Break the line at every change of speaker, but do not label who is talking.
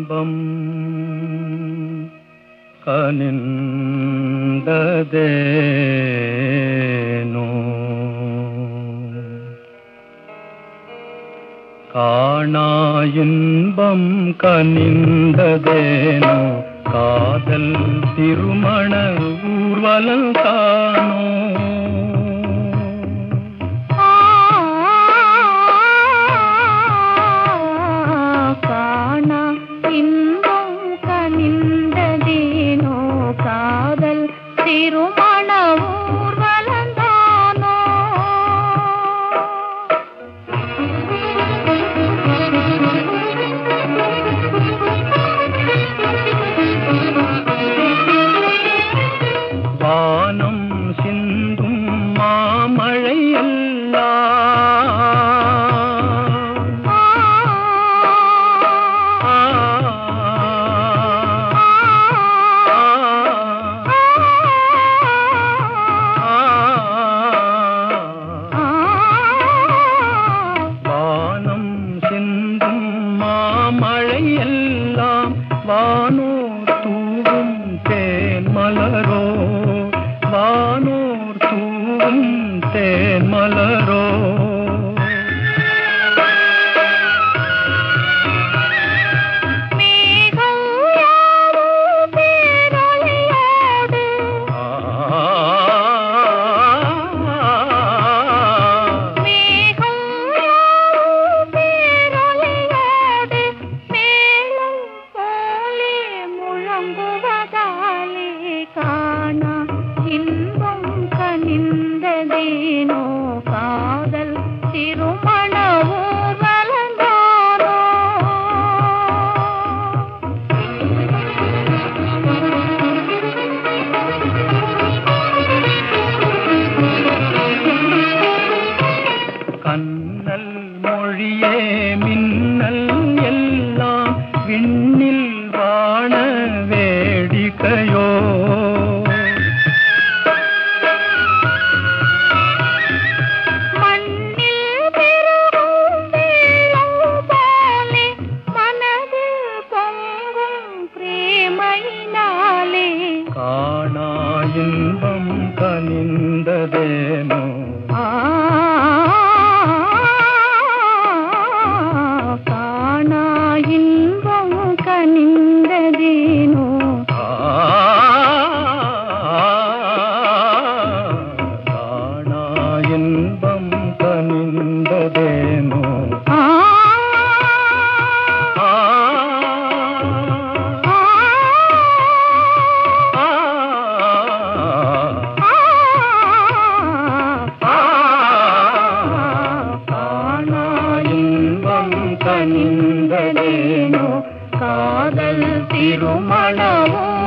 இன்பம் கனிந்ததேனோ காணா இன்பம் கனிந்ததேனோ காதல் திருமண ஊர்வலம் காணோ
காணா இன்பம் கனிந்ததேனோ காதல் திருமண ஊர்வலந்தானோ
வானம் சிந்தும் மாமழை எல்லாம் வானம் சிந்தும் மாமழை எல்லாம் வானோர் தூவும் தேன் மலரோ வானோர் தூவும் தேன் மலரோ
மேகம் யாவும் பேரொளியோடு மேகம் யாவும் பேரொளியோடு மேளம் போலே முழங்குவதாலே காணா இன்பம் கனிந்ததேனோ காதல் திருமண ஊர்வலந்தானோ
கண்ணல் மொழியே மின்னல் எல்லாம் விண்ணில் வாண வேடிக்கையோ
மண்ணில் பெருகும் வெள்ளம் போலே மனதில் பொங்கும் பிரேமையினாலே
காணா இன்பம் கனிந்ததேனோ
ஆ காணா இன்பம் கனிந்ததேனோ
காணா இன்பம் கனிந்ததேனோ
ஆ
காணா இன்பம் கனிந்ததேனோ
காதல் திருமணமோ